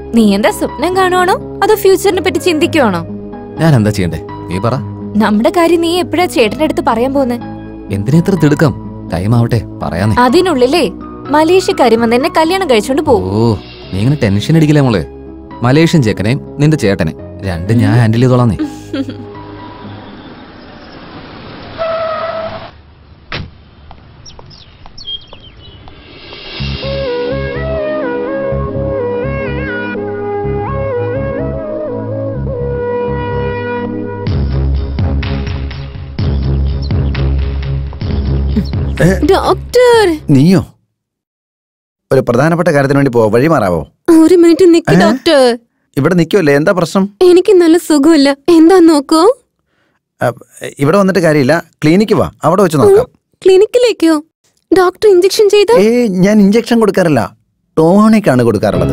നീ എന്താ സ്വപ്നം കാണുവാണോ അതോ ഫ്യൂച്ചറിനെ പറ്റി ചിന്തിക്കുവാണോ ഞാൻ എന്താ ചെയ്യണ്ടേ നീ പറ നമ്മുടെ കാര്യം നീ എപ്പോഴാ ചേട്ടന്റെ അടുത്ത് പറയാൻ പോകുന്നെ എന്തിനാ ഇത്ര തിടുക്കം ടൈം ആവട്ടെ പറയാന്നേ അതിനുള്ളിലേ മലേഷ്യക്കാരും വന്ന് എന്നെ കല്യാണം കഴിച്ചോണ്ട് ഓ പോകും നീ ഇങ്ങനെ ടെൻഷൻ അടിക്കില്ലേ മോളെ മലേഷ്യൻ ചേക്കനെയും നിന്റെ ചേട്ടനെ രണ്ടും ഞാൻ ഹാൻഡിൽ ചെയ്തോളാന്നേ ഡോക്ടർ നീയോ ഒരു പ്രധാനപ്പെട്ട കാര്യത്തിന് വേണ്ടി പോ വഴി മാറാവോ ഒരു മിനിറ്റ് നിക്ക് ഏ? ഡോക്ടർ ഇവിടെ നിൽക്കുമല്ലേ എന്താ പ്രശ്നം എനിക്ക് നല്ല സുഖമില്ല എന്താ നോക്കൂ അ, ഇവിടെ വന്നിട്ട് കാര്യമില്ല ക്ലിനിക്ക് വാ അവിടെ വെച്ച് നോക്കാം ക്ലിനിക്കിലേക്കോ ഡോക്ടർ ഇഞ്ചക്ഷൻ ചെയ്ത ഏ ഞാൻ ഇഞ്ചക്ഷൻ കൊടുക്കാറില്ല ടോണിക്കാണ് കൊടുക്കാറുള്ളത്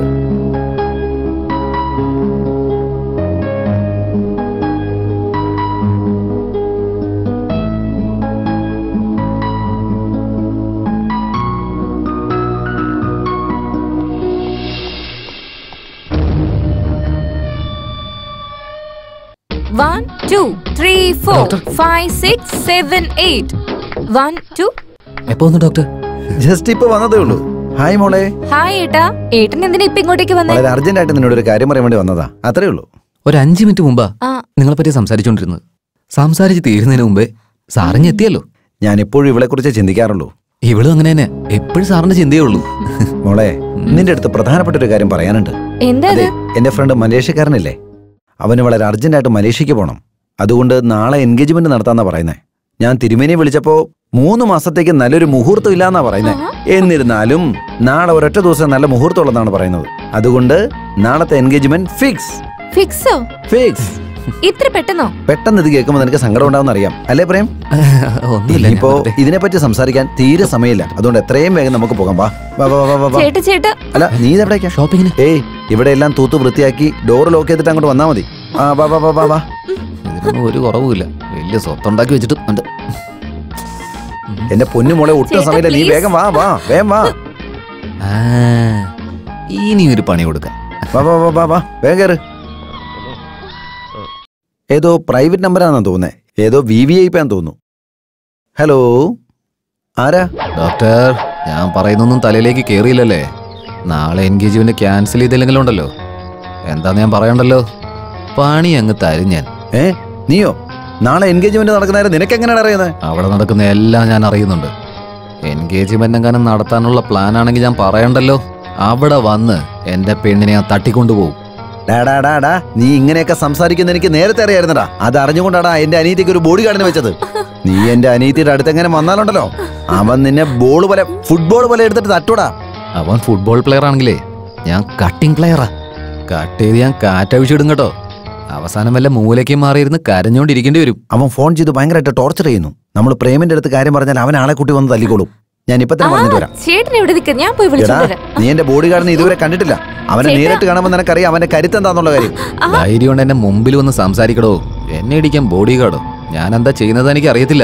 one two three four five six seven eight one two എപ്പോ വന്നു ഡോക്ടർ ജസ്റ്റ് ഇപ്പൊ വന്നതേ ഉള്ളൂ ഹായ് മോളെ ഹായ് ഏട്ടാ ഏട്ടൻ എന്തിനാ ഇപ്പൊ ഇങ്ങോട്ടേക്ക് വന്നേ വളരെ അർജന്റ് ആയിട്ട് നിന്നോട് ഒരു കാര്യം പറയാൻ വേണ്ടി വന്നതാ അത്രേ ഉള്ളൂ ഒരു അഞ്ചു മിനിറ്റ് മുമ്പാ ആ നിങ്ങളെ പറ്റി സംസാരിച്ചോണ്ടിരുന്നത് സംസാരിച്ച് തീരുന്നതിന് മുമ്പേ സാറിഞ്ഞ് എത്തിയല്ലോ ഞാൻ എപ്പോഴും ഇവളെ കുറിച്ച് ചിന്തിക്കാറുള്ളൂ ഇവളും അങ്ങനെ തന്നെ എപ്പോഴും സാറിന്റെ ചിന്തയേ ഉള്ളൂ മോളെ നിന്റെ അടുത്ത് പ്രധാനപ്പെട്ട ഒരു കാര്യം പറയാനുണ്ട് എന്താ അതെ അത് എന്റെ ഫ്രണ്ട് മലേഷ്യക്കാരനില്ലേ അവന് വളരെ അർജന്റ് ആയിട്ട് മലേഷ്യക്ക് പോകണം അതുകൊണ്ട് നാളെ എൻഗേജ്മെന്റ് നടത്താന്നാ പറയുന്നേ ഞാൻ തിരുമേനിയെ വിളിച്ചപ്പോ മൂന്ന് മാസത്തേക്ക് നല്ലൊരു മുഹൂർത്തം ഇല്ലാന്നാ പറയുന്നേ എന്നിരുന്നാലും നാളെ ഒരൊറ്റ ദിവസം നല്ല മുഹൂർത്തം ഉള്ളതാണ് പറയുന്നത് അതുകൊണ്ട് നാളത്തെ എൻഗേജ്മെന്റ് ഫിക്സ് ഫിക്സോ ഫിക്സ് ഇത്ര പെട്ടെന്നോ പെട്ടെന്ന് ഇത് കേൾക്കുമ്പോൾ നിനക്ക് സങ്കടം ഉണ്ടാവും അറിയാം അല്ലേ പ്രേം ഒന്നുമില്ല ഞാൻ ഇപ്പോ വെറുതെ. ഇതിനെപ്പറ്റി സംസാരിക്കാൻ തീരെ സമയമില്ല അതുകൊണ്ട് എത്രയും വേഗം നമുക്ക് പോകാം വാ വാ വാ വാ, വാ വാ ചേട്ടാ ചേട്ടാ അല്ല നീ ഇതെവിടേക്കാ ഷോപ്പിങ്ങിന് ഏയ് ഇവിടെ എല്ലാം തൂത്ത് വൃത്തിയാക്കി ഡോർ ലോക്ക് ചെയ്തിട്ട് അങ്ങോട്ട് വന്നാ മതി ആ വാ വാ വാ വാ വാ ഇതിനൊന്നും ഒരു കുറവുമില്ല വലിയ സ്വത്തുണ്ടാക്കി വെച്ചിട്ട് ഉണ്ട് എന്റെ പൊന്നു മോളെ ഒട്ടും ചേട്ടാ, സമയമില്ല നീ please. വേഗം വാ വാ വേഗം വാ ആ, ഇനി ഒരു പണി കൊടുക്കാം വാ വാ വാ വാ വാ വേഗം കയറ് ഏതോ പ്രൈവറ്റ് നമ്പറാണെന്ന് തോന്നുന്നേ ഏതോ വി വി ഐ പാൻ തോന്നുന്നു ഹലോ ആരാ ഡോക്ടർ ഞാൻ പറയുന്നൊന്നും തലയിലേക്ക് കേറിയില്ലല്ലേ നാളെ എൻഗേജ്മെന്റ് ക്യാൻസൽ ചെയ്തില്ലെങ്കിലും ഉണ്ടല്ലോ എന്താന്ന് ഞാൻ പറയണ്ടല്ലോ പണി അങ്ങ് തരും ഞാൻ ഏ നീയോ നാളെ എൻഗേജ്മെന്റ് നടക്കുന്ന നിനക്ക് എങ്ങനെയാണ് അറിയുന്നത് അവിടെ നടക്കുന്ന എല്ലാം ഞാൻ അറിയുന്നുണ്ട് എൻഗേജ്മെന്റ് എങ്ങാനും നടത്താനുള്ള പ്ലാൻ ആണെങ്കിൽ ഞാൻ പറയണ്ടല്ലോ അവിടെ വന്ന് എന്റെ പെണ്ണിനെ ഞാൻ തട്ടിക്കൊണ്ടുപോകും ഡാ ഡാ ഡാ ഡാ നീ ഇങ്ങനെയൊക്കെ സംസാരിക്കുന്ന എനിക്ക് നേരത്തെ അറിയായിരുന്നടാ അത് അറിഞ്ഞുകൊണ്ടാടാ എന്റെ അനീതിക്ക് ഒരു ബോഡി ഗാർഡിന് വെച്ചത് നീ എന്റെ അനീതിയുടെ അടുത്ത് എങ്ങനെ വന്നാലുണ്ടല്ലോ അവൻ നിന്നെ ബോൾ പോലെ ഫുട്ബോൾ പോലെ എടുത്തിട്ട് തട്ടൂടാ അവൻ ഫുട്ബോൾ പ്ലെയർ ആണെങ്കിലേ ഞാൻ കട്ടിംഗ് പ്ലെയറാ കട്ട് ചെയ്ത് ഞാൻ കാറ്റഴിച്ചിടും കേട്ടോ അവസാനം വല്ല മൂലയ്ക്ക് മാറിയിരുന്ന് കരഞ്ഞോണ്ടിരിക്കേണ്ടി വരും അവൻ ഫോൺ ചെയ്ത് ഭയങ്കരമായിട്ട് ടോർച്ചർ ചെയ്യുന്നു നമ്മൾ പ്രേമിന്റെ അടുത്ത് കാര്യം പറഞ്ഞാൽ അവൻ ആളെ കൂട്ടി വന്ന് തല്ലിക്കോളും ഞാൻ ഇപ്പൊ തന്നെ പറഞ്ഞിട്ട് വരാം ചേട്ടൻ എവിടെ നിൽക്ക ഞാൻ പോയി എടാ വിളിച്ചോണ്ട് വരാം നീ എന്റെ ബോഡി ഗാർഡിനെ ഇതുവരെ കണ്ടിട്ടില്ല അവനെ ചേട്ടാ. നേരിട്ട് കാണുമ്പോൾ നിനക്കറിയാം അവന്റെ കരുത്ത് എന്താന്നുള്ള കാര്യം ധൈര്യം കൊണ്ട് എന്നെ മുമ്പിൽ വന്ന് സംസാരിക്കടോ എന്നെ ഇടിക്കാൻ ബോഡി ഗാർഡോ ഞാൻ എന്താ ചെയ്യുന്നത് എനിക്ക് അറിയത്തില്ല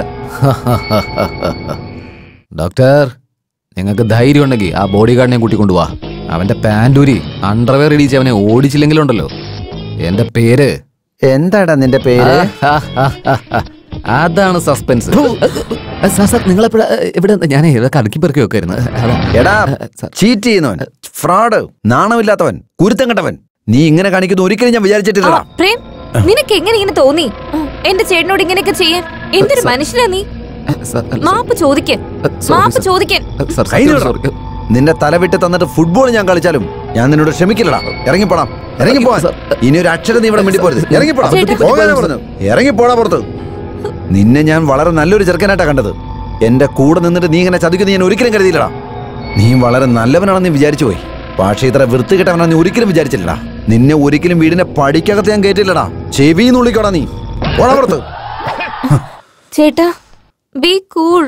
ഡോക്ടർ നിങ്ങൾക്ക് ധൈര്യം ഉണ്ടെങ്കിൽ ആ ബോഡി ഗാർഡിനെ കൂട്ടിക്കൊണ്ടുവാ അവന്റെ പാൻറ്റൂരി അണ്ടർവെയർ ഇടിച്ച് അവനെ ഓടിച്ചില്ലെങ്കിലുണ്ടല്ലോ എന്റെ പേര് എന്താടാ നിന്റെ പേര് അതാണ് സസ്പെൻസ് സാർ സാർ നിങ്ങളെപ്പോഴാ ഇവിടെ ഞാൻ ഇതൊക്കെ അടുക്കി പെറുക്കി വെക്കായിരുന്നു അതാ. എടാ സാർ. ചീറ്റ് ചെയ്യുന്നവൻ ഫ്രോഡ് നാണമില്ലാത്തവൻ കുരുത്തം കെട്ടവൻ നീ ഇങ്ങനെ കാണിക്കുന്ന ഒരിക്കലും ഞാൻ ആ, വിചാരിച്ചിട്ടില്ല പ്രേം നിനക്ക് എങ്ങനെ ഇങ്ങനെ തോന്നി എന്റെ ചേട്ടനോട് ഇങ്ങനെയൊക്കെ ചെയ്യാൻ എന്തൊരു മനുഷ്യനാ നീ സാർ, അല്ല, മാപ്പ് ചോദിക്കാൻ sorry, മാപ്പ് sir. ചോദിക്കാൻ സാർ, കൈ സത്യം, നീട്ടണം. sorry. നിന്റെ തല വിട്ട് തന്നിട്ട് ഫുട്ബോൾ ഞാൻ കളിച്ചാലും ഞാൻ നിന്നോട് ക്ഷമിക്കില്ലടാ ഇറങ്ങിപ്പോടാം ഇറങ്ങിപ്പോവാൻ സർ. ഇനി ഒരു അക്ഷരം നീ ഇവിടെ മിണ്ടിപ്പോരുത് ഇറങ്ങിപ്പോടാ ചേട്ടാ. പോകാനാ പറഞ്ഞു ഇറങ്ങിപ്പോടാ പുറത്ത് നിന്നെ ഞാൻ വളരെ നല്ലൊരു ചെറുക്കനായിട്ടാ കണ്ടത് എന്റെ കൂടെ നിന്നിട്ട് നീ ഇങ്ങനെ ചതിക്കുന്ന ഞാൻ ഒരിക്കലും കരുതിയില്ലടാ നീ വളരെ നല്ലവനാണെന്ന് നീ വിചാരിച്ചു പോയി പക്ഷേ ഇത്ര വൃത്തികെട്ടവനാണെന്ന് നീ ഒരിക്കലും വിചാരിച്ചില്ലടാ നിന്നെ ഒരിക്കലും വീടിന്റെ പടിക്കകത്ത് ഞാൻ കേട്ടില്ലടാ ചെവിന്നുള്ളിക്കോടാ നീ പോടാ പുറത്ത് ചേട്ടാ ബി കൂൾ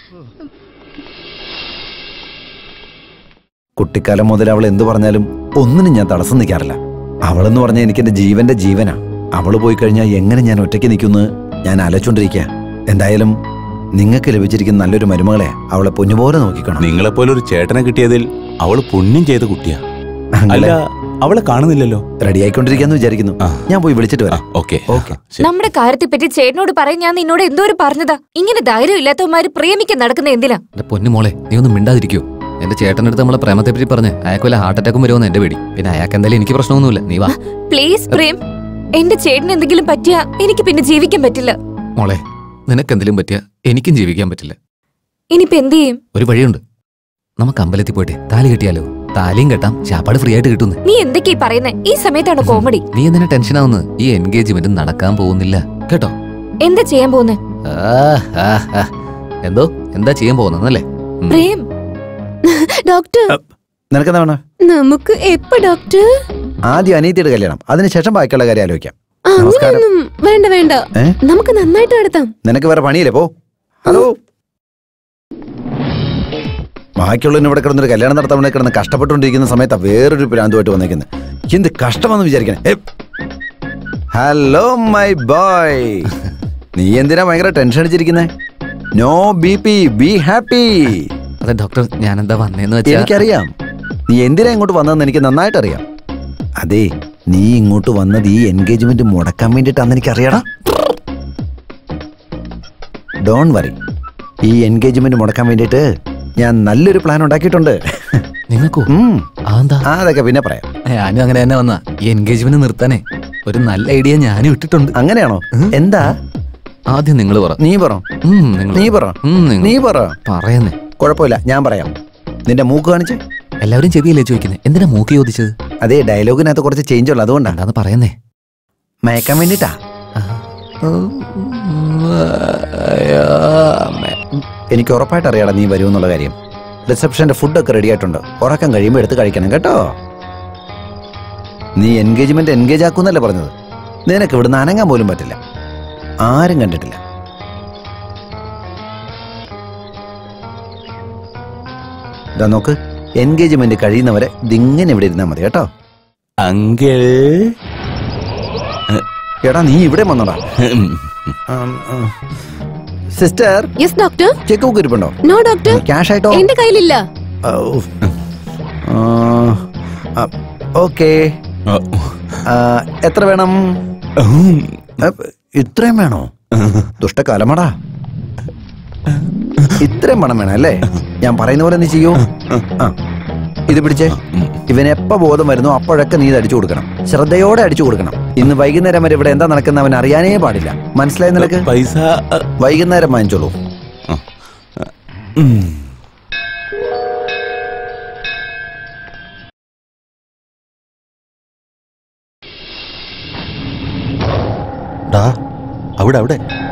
കുട്ടിക്കാലം മുതൽ അവൾ എന്തു പറഞ്ഞാലും ഒന്നിനും ഞാൻ തടസ്സം നിൽക്കാറില്ല അവളെന്ന് പറഞ്ഞാൽ എനിക്ക് എന്റെ ജീവന്റെ ജീവനാ അവള് പോയി കഴിഞ്ഞാൽ എങ്ങനെ ഞാൻ ഒറ്റയ്ക്ക് നിൽക്കുന്നു ഞാൻ ആലോചിച്ചോണ്ടിരിക്കുക എന്തായാലും നിങ്ങൾക്ക് ലഭിച്ചിരിക്കുന്ന നല്ലൊരു മരുമകളെ അവളെ പൊന്നുപോലെ നോക്കിക്കണം നിങ്ങളെപ്പോലെ ഒരു ചേട്ടനെ കിട്ടിയതിൽ അവള് പുണ്യം ചെയ്ത കുട്ടിയാ അങ്ങനെ അല്ല അവളെ കാണുന്നില്ലല്ലോ റെഡി ആയിക്കൊണ്ടിരിക്കാന്ന് വിചാരിക്കുന്നു ആ. ഞാൻ പോയി വിളിച്ചിട്ട് വരാം ഓക്കെ ഓക്കെ നമ്മുടെ കാര്യത്തെ പറ്റി ചേട്ടനോട് പറയാൻ ഞാൻ നിന്നോട് എന്തോരം പറഞ്ഞതാ ഇങ്ങനെ ധൈര്യം ഇല്ലാത്തവന്മാര് പ്രേമിക്കാൻ നടക്കുന്ന എന്തിനാ എന്റെ പൊന്നു മോളെ നീ ഒന്നും മിണ്ടാതിരിക്കൂ എന്റെ ചേട്ടൻ്റെ അടുത്ത് നമ്മളെ പ്രേമത്തെ പറ്റി പറഞ്ഞ് അയാൾക്ക് വല്ല ഹാർട്ട് അറ്റാക്കും വരുമെന്ന് എന്റെ പേടി പിന്നെ അയാൾക്ക് എന്തായാലും എനിക്ക് പ്രശ്നമൊന്നുമില്ല നീ വാ പ്ലീസ് പ്രേം എന്റെ ചേട്ടന് എന്തെങ്കിലും പറ്റിയാ എനിക്ക് പിന്നെ ജീവിക്കാൻ പറ്റില്ല മോളെ നിനക്ക് എന്തെങ്കിലും പറ്റിയ എനിക്കും ജീവിക്കാൻ പറ്റില്ല ഇനിയിപ്പോ എന്ത് ചെയ്യും ഒരു വഴിയുണ്ട് നമുക്ക് അമ്പലത്തിൽ പോയിട്ട് താലി കെട്ടിയാലോ താലിയും കെട്ടാം ചാപ്പാട് ഫ്രീ ആയിട്ട് കിട്ടുന്നു നീ എന്തൊക്കെയാ പറയുന്നേ ഈ സമയത്താണ് കോമഡി നീ എന്തിനാ ടെൻഷൻ ആവുന്നത് ഈ എൻഗേജ്മെന്റ് നടക്കാൻ പോകുന്നില്ല കേട്ടോ എന്താ ചെയ്യാൻ പോകുന്നേ ആ, ആ, ആ. എന്തോ എന്താ ചെയ്യാൻ പോകുന്നല്ലേ പ്രേം ഡോക്ടർ നിനക്കെന്താ വേണം നമുക്ക് എപ്പോ ഡോക്ടർ ആദ്യം അനീതിയുടെ കല്യാണം അതിനുശേഷം ബാക്കിയുള്ള കാര്യം ആലോചിക്കാം നമസ്കാരം. അങ്ങനെയൊന്നും വേണ്ട വേണ്ട ഏ? നമുക്ക് നന്നായിട്ട് നടത്താം നിനക്ക് വേറെ പണിയില്ലേ പോ ഹലോ ബാക്കിയുള്ളവന് ഇവിടെ കിടന്നൊരു കല്യാണം നടത്താൻ വേണ്ടി കിടന്ന് കഷ്ടപ്പെട്ടുകൊണ്ടിരിക്കുന്ന സമയത്താ വേറൊരു പ്രാന്തുമായിട്ട് വന്നേക്കുന്നത് എന്ത് കഷ്ടമെന്ന് വിചാരിക്കണേ ഹലോ മൈ ബോയ് നീ എന്തിനാ ഭയങ്കര ടെൻഷൻ അടിച്ചിരിക്കുന്നേ no B P be happy അതെ ഡോക്ടർ ഞാൻ എന്താ വന്നേന്ന് വെച്ചാ എനിക്കറിയാം നീ എന്തിനാ ഇങ്ങോട്ട് വന്നതെന്ന് എനിക്ക് നന്നായിട്ട് അറിയാം അതെ നീ ഇങ്ങോട്ട് വന്നത് ഈ എൻഗേജ്മെന്റ് മുടക്കാൻ വേണ്ടിയിട്ടാന്ന് എനിക്കറിയടാ ഡോൺ വറി ഈ എൻഗേജ്മെന്റ് മുടക്കാൻ വേണ്ടിയിട്ട് ഞാൻ നല്ലൊരു പ്ലാൻ ഉണ്ടാക്കിയിട്ടുണ്ട് നിങ്ങൾക്കോ ഉം, അതെന്താ ആ, അതൊക്കെ പിന്നെ പറയാം ഞാനും അങ്ങനെ തന്നെ വന്ന ഈ എൻഗേജ്മെന്റ് നിർത്താനേ ഒരു നല്ല ഐഡിയ ഞാനും ഇട്ടിട്ടുണ്ട് അങ്ങനെയാണോ എന്താ ആദ്യം നിങ്ങൾ പറ നീ പറ ഉം, നിങ്ങള് നീ പറ ഉം, നിങ്ങള് നീ പറ പറയുന്നേ കുഴപ്പമില്ല ഞാൻ പറയാം നിന്റെ മൂക്ക് കാണിച്ച് എല്ലാവരും ചെവിയല്ലേ ചോദിക്കുന്നത് എന്തിനാ മൂക്കി ചോദിച്ചത് അതേ ഡയലോഗിനകത്ത് കുറച്ച് ചേഞ്ച് ഉള്ളു അതുകൊണ്ടാണ് എന്താന്ന് പറയുന്നേ മയക്കാൻ വേണ്ടിട്ടാ എനിക്ക് ഉറപ്പായിട്ട് അറിയാടാ നീ വരുമെന്നുള്ള കാര്യം റിസപ്ഷന്റെ ഫുഡൊക്കെ റെഡി ആയിട്ടുണ്ട് ഉറക്കം കഴിയുമ്പോൾ എടുത്ത് കഴിക്കണം കേട്ടോ നീ എൻഗേജ്മെന്റ് എൻഗേജ് ആക്കുന്നല്ലേ പറഞ്ഞത് നിനക്ക് ഇവിടുന്ന് അനങ്ങാൻ പോലും പറ്റില്ല ആരും കണ്ടിട്ടില്ല ഇതാ നോക്ക് എൻഗേജ്മെന്റ് കഴിയുന്നവരെ ഇതിങ്ങനെ ഇവിടെ ഇരുന്നാൽ മതി കേട്ടോ അങ്കിൾ എടാ നീ ഇവിടെ വന്നോടാ sister yes doctor cheque book ഇരിപ്പുണ്ടോ നോ ഡോക്ടർ ക്യാഷ് ആയിട്ടോ എന്റെ കയ്യിലില്ല ഓക്കെ എത്ര വേണം അ, ഇത്രയും വേണോ ദുഷ്ടകാലമാടാ ഇത്രയും പണം വേണം അല്ലേ ഞാൻ പറയുന്ന പോലെ നീ ചെയ്യൂ ആ ഇത് പിടിച്ചേ ഇവൻ എപ്പോ ബോധം വരുന്നു അപ്പോഴൊക്കെ നീ ഇത് അടിച്ചു കൊടുക്കണം ശ്രദ്ധയോടെ അടിച്ചു കൊടുക്കണം ഇന്ന് വൈകുന്നേരം വരെ ഇവിടെ എന്താ നടക്കുന്ന അവൻ അറിയാനേ പാടില്ല മനസ്സിലായി നിനക്ക് പൈസ വൈകുന്നേരം വാങ്ങിച്ചോളൂ ഉം. ഡാ അവിടെ അവിടെ